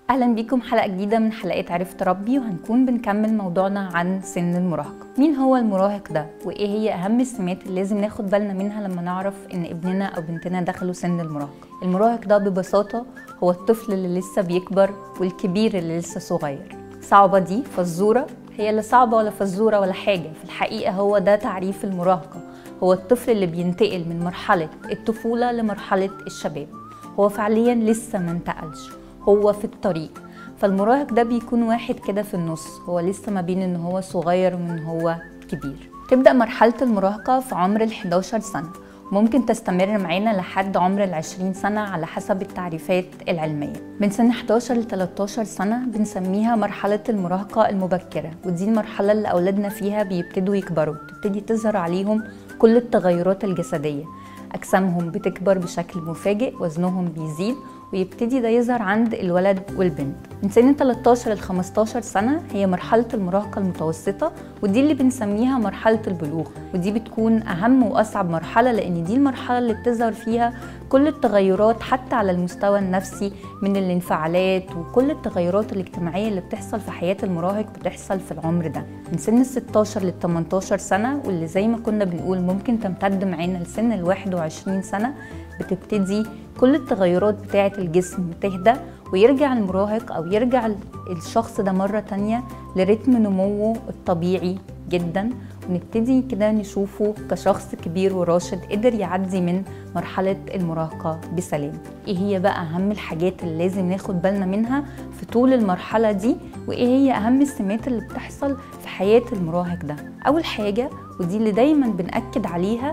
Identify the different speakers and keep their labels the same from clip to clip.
Speaker 1: اهلا بيكم حلقه جديده من حلقات عرفت ربي وهنكون بنكمل موضوعنا عن سن المراهقه مين هو المراهق ده وايه هي اهم السمات اللي لازم ناخد بالنا منها لما نعرف ان ابننا او بنتنا دخلوا سن المراهقه المراهق ده ببساطه هو الطفل اللي لسه بيكبر والكبير اللي لسه صغير صعبه دي فزوره هي لا صعبه ولا فزوره ولا حاجه في الحقيقه هو ده تعريف المراهقه هو الطفل اللي بينتقل من مرحله الطفوله لمرحله الشباب هو فعليا لسه ما انتقلش هو في الطريق فالمراهق ده بيكون واحد كده في النص هو لسه ما بين ان هو صغير وان هو كبير تبدأ مرحلة المراهقة في عمر ال 11 سنة ممكن تستمر معانا لحد عمر ال 20 سنة على حسب التعريفات العلمية من سن 11 ل 13 سنة بنسميها مرحلة المراهقة المبكرة ودي المرحلة اللي أولادنا فيها بيبتدوا يكبروا تبتدي تظهر عليهم كل التغيرات الجسدية أجسامهم بتكبر بشكل مفاجئ وزنهم بيزيد ويبتدي ده يظهر عند الولد والبنت من سن 13 ل 15 سنة هي مرحلة المراهقة المتوسطة ودي اللي بنسميها مرحلة البلوغ ودي بتكون أهم وأصعب مرحلة لأن دي المرحلة اللي بتظهر فيها كل التغيرات حتى على المستوى النفسي من الانفعالات وكل التغيرات الاجتماعية اللي بتحصل في حياة المراهق بتحصل في العمر ده من سن ال 16 ل 18 سنة واللي زي ما كنا بنقول ممكن تمتد معانا لسن ال 21 سنة بتبتدي كل التغيرات بتاعة الجسم تهدى ويرجع المراهق أو يرجع الشخص ده مرة تانية لرتم نموه الطبيعي جدا ونبتدي كده نشوفه كشخص كبير وراشد قدر يعدي من مرحلة المراهقة بسلام ايه هي بقى اهم الحاجات اللي لازم ناخد بالنا منها في طول المرحلة دي وايه هي اهم السمات اللي بتحصل في حياة المراهق ده اول حاجة ودي اللي دايما بنأكد عليها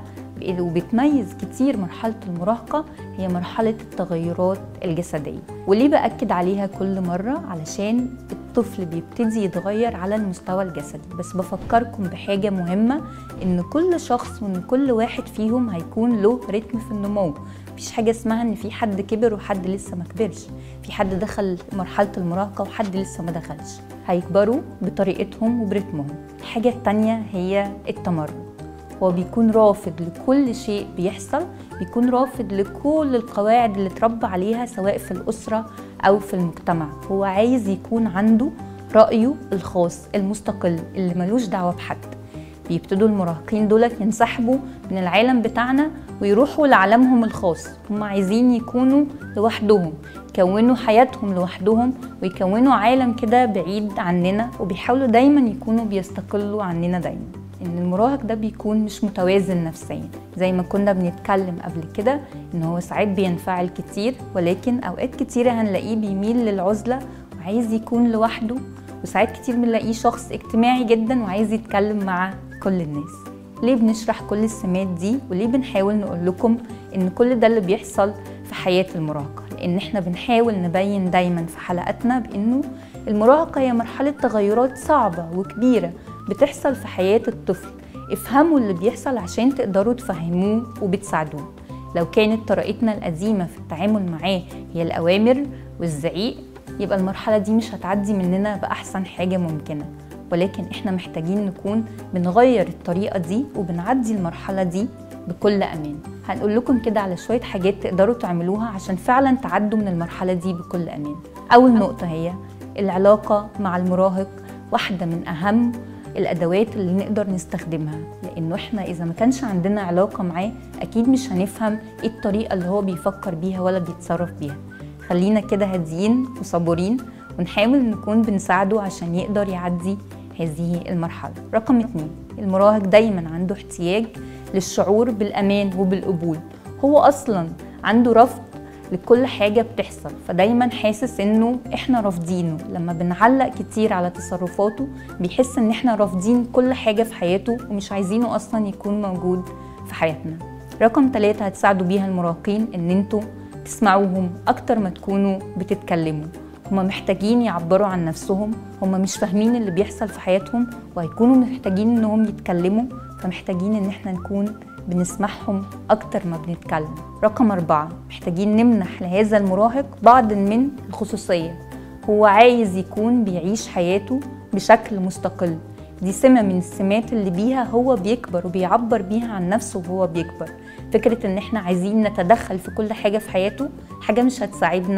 Speaker 1: وبتميز كتير مرحلة المراهقة هي مرحلة التغيرات الجسدية وليه بأكد عليها كل مرة علشان الطفل بيبتدي يتغير على المستوى الجسدي بس بفكركم بحاجة مهمة ان كل شخص وان كل واحد فيهم هيكون له رتم في النمو مفيش حاجة اسمها ان في حد كبر وحد لسه ما كبرش في حد دخل مرحلة المراهقة وحد لسه ما دخلش هيكبروا بطريقتهم وبرتمهم الحاجة التانية هي التمرد هو بيكون رافض لكل شيء بيحصل بيكون رافض لكل القواعد اللي اتربى عليها سواء في الأسرة أو في المجتمع هو عايز يكون عنده رأيه الخاص المستقل اللي ملوش دعوة بحد بيبتدوا المراهقين دولت ينسحبوا من العالم بتاعنا ويروحوا لعالمهم الخاص هم عايزين يكونوا لوحدهم يكونوا حياتهم لوحدهم ويكونوا عالم كده بعيد عننا وبيحاولوا دايما يكونوا بيستقلوا عننا دايما ان المراهق ده بيكون مش متوازن نفسيا زي ما كنا بنتكلم قبل كده ان هو ساعات بينفعل كتير ولكن اوقات كتيرة هنلاقيه بيميل للعزلة وعايز يكون لوحده وساعات كتير بنلاقيه شخص اجتماعي جدا وعايز يتكلم مع كل الناس ليه بنشرح كل السمات دي وليه بنحاول نقول لكم ان كل ده اللي بيحصل في حياة المراهقة لان احنا بنحاول نبين دايما في حلقاتنا بانه المراهقة هي مرحلة تغيرات صعبة وكبيرة بتحصل في حياة الطفل افهموا اللي بيحصل عشان تقدروا تفهموه وبتساعدوه لو كانت طريقتنا القديمة في التعامل معاه هي الأوامر والزعيق يبقى المرحلة دي مش هتعدي مننا بأحسن حاجة ممكنة ولكن احنا محتاجين نكون بنغير الطريقة دي وبنعدي المرحلة دي بكل أمان هنقول لكم كده على شوية حاجات تقدروا تعملوها عشان فعلا تعدوا من المرحلة دي بكل أمان أول نقطة هي العلاقة مع المراهق واحدة من أهم الادوات اللي نقدر نستخدمها لانه احنا اذا ما كانش عندنا علاقه معاه اكيد مش هنفهم ايه الطريقه اللي هو بيفكر بيها ولا بيتصرف بيها خلينا كده هاديين وصبورين ونحاول نكون بنساعده عشان يقدر يعدي هذه المرحله رقم اتنين المراهق دايما عنده احتياج للشعور بالامان وبالقبول هو اصلا عنده رفض لكل حاجة بتحصل فدايما حاسس انه احنا رافضينه لما بنعلق كتير على تصرفاته بيحس ان احنا رافضين كل حاجة في حياته ومش عايزينه اصلا يكون موجود في حياتنا رقم ثلاثة هتساعدوا بيها المراهقين ان انتوا تسمعوهم اكتر ما تكونوا بتتكلموا هما محتاجين يعبروا عن نفسهم هما مش فاهمين اللي بيحصل في حياتهم وهيكونوا محتاجين انهم يتكلموا فمحتاجين ان احنا نكون بنسمعهم أكتر ما بنتكلم رقم أربعة محتاجين نمنح لهذا المراهق بعض من الخصوصية هو عايز يكون بيعيش حياته بشكل مستقل دي سمة من السمات اللي بيها هو بيكبر وبيعبر بيها عن نفسه وهو بيكبر فكرة ان احنا عايزين نتدخل في كل حاجة في حياته حاجة مش هتساعدنا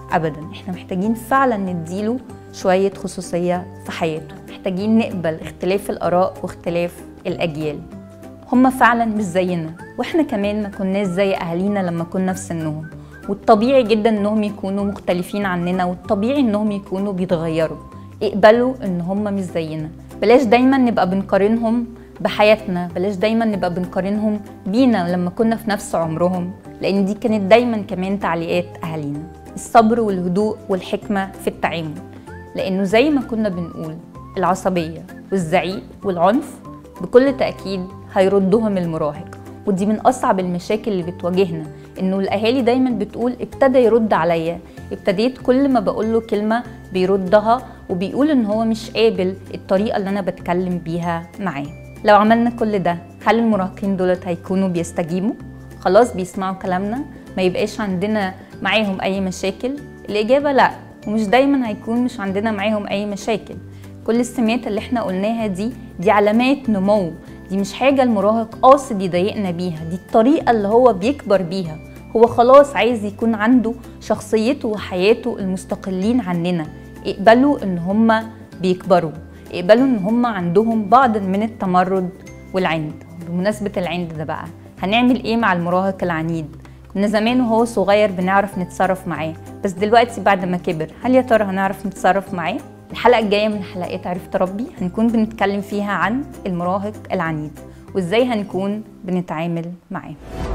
Speaker 1: ابدا احنا محتاجين فعلا نديله شويه خصوصيه في حياته محتاجين نقبل اختلاف الاراء واختلاف الاجيال هما فعلا مش زينا واحنا كمان ما كناش زي اهالينا لما كنا في سنهم والطبيعي جدا انهم يكونوا مختلفين عننا والطبيعي انهم يكونوا بيتغيروا اقبلوا ان هما مش زينا بلاش دايما نبقى بنقارنهم بحياتنا بلاش دايما نبقى بنقارنهم بينا لما كنا في نفس عمرهم لان دي كانت دايما كمان تعليقات اهالينا الصبر والهدوء والحكمه في التعامل لانه زي ما كنا بنقول العصبيه والزعيق والعنف بكل تاكيد هيردهم المراهق ودي من اصعب المشاكل اللي بتواجهنا انه الاهالي دايما بتقول ابتدى يرد عليا ابتديت كل ما بقول له كلمه بيردها وبيقول ان هو مش قابل الطريقه اللي انا بتكلم بيها معاه لو عملنا كل ده هل المراهقين دولت هيكونوا بيستجيبوا خلاص بيسمعوا كلامنا ما يبقاش عندنا معاهم اي مشاكل الاجابه لا ومش دايما هيكون مش عندنا معاهم اي مشاكل كل السمات اللي احنا قلناها دي دي علامات نمو دي مش حاجه المراهق قاصد يضايقنا بيها دي الطريقه اللي هو بيكبر بيها هو خلاص عايز يكون عنده شخصيته وحياته المستقلين عننا اقبلوا ان هم بيكبروا اقبلوا ان هم عندهم بعض من التمرد والعند بمناسبة العند ده بقى هنعمل ايه مع المراهق العنيد كنا زمان وهو صغير بنعرف نتصرف معاه بس دلوقتي بعد ما كبر هل يا ترى هنعرف نتصرف معاه الحلقة الجاية من حلقات عرفت ربي هنكون بنتكلم فيها عن المراهق العنيد وازاي هنكون بنتعامل معاه